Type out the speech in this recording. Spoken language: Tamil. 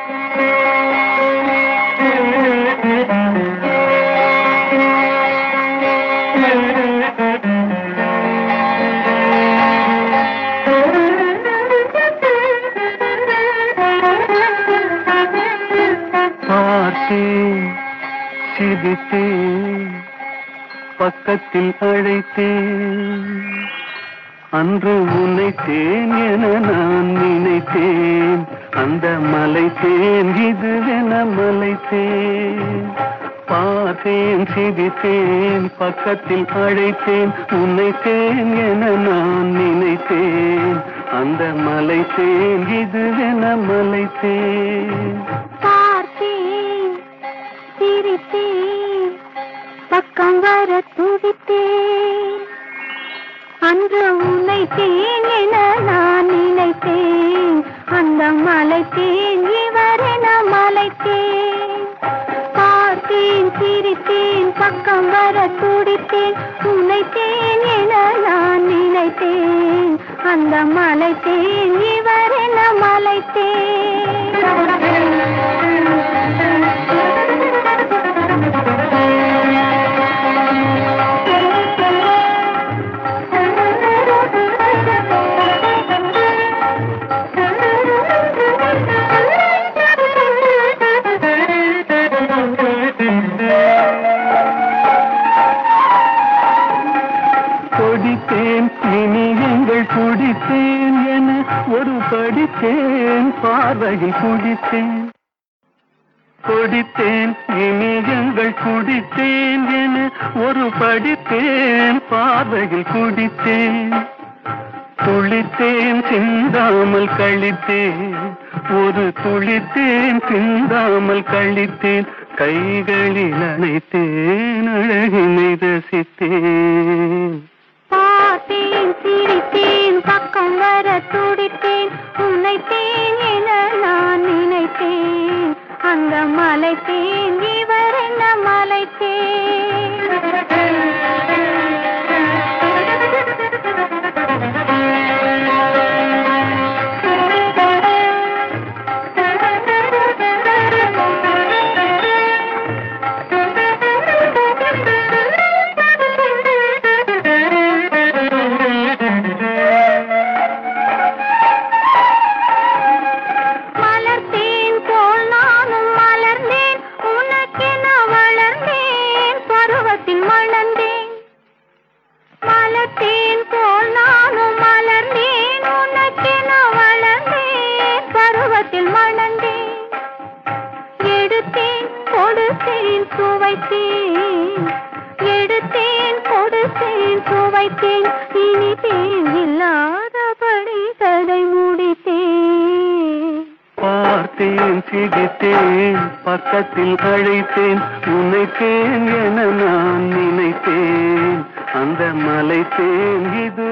பார்த்தேன் சிரித்தேன் பக்கத்தில் அழைத்தேன் அன்று உன்னைத்தேன் என நான் நினைத்தேன் அந்த மலைத்தேன் இதுவென மலைத்தேன் பார்த்தேன் சிரித்தேன் பக்கத்தில் அழைத்தேன் உன்னைத்தேன் என நான் நினைத்தேன் அந்த மலைத்தேன் இதுவென மலைத்தேன் பார்த்தேன் சிரித்தேன் பக்கம் வர துடித்தேன் அன்று உன்னை தேன் என நான் நினைத்தேன் அந்த மலை தேன் இவர் என மலைத்தேன் பார்த்தேன் சிரித்தேன் பக்கம் வர துடித்தேன் உன்னை தேன் என நான் நினைத்தேன் அந்த மலை தேன் இவர் என கொடித்தேன் இனி எங்கள் குடித்தேன் என ஒரு படித்தேன் பார்வையில் குடித்தேன் கொடித்தேன் இனி எங்கள் குடித்தேன் என ஒரு படித்தேன் பார்வையில் குடித்தேன் துளித்தேன் சிந்தாமல் கழித்தேன் ஒரு துளித்தேன் சிந்தாமல் கழித்தேன் கைகளில் அணைத்தேன் அழகினை ரசித்தேன் பார்த்தேன் சிரித்தேன் பக்கம் வர துடித்தேன் உன்னை தேன் என நான் நினைத்தேன் அந்த மலை தேன் இவர் என்ன மலை மலர்த்தேன் போல் நானும் மலர்ந்தேன் உனக்கென வளர்ந்தேன் பருவத்தில் மணந்தேன் மலர்த்தேன் போல் நானும் மலர்ந்தேன் உனக்கென வளர்ந்தேன் பருவத்தில் மணந்தேன் எடுத்தேன் கொடுத்தேன் சுவைத்தேன் எடுத்தேன் கொடுத்தேன் சுவைத்தேன் இனி தேன் இல்லாதபடி கதை முடித்தேன் பார்த்தேன் சிரித்தேன் பக்கத்தில் அழைத்தேன் உன்னைத்தேன் என நான் நினைத்தேன் அந்த மலைத்தேன் இது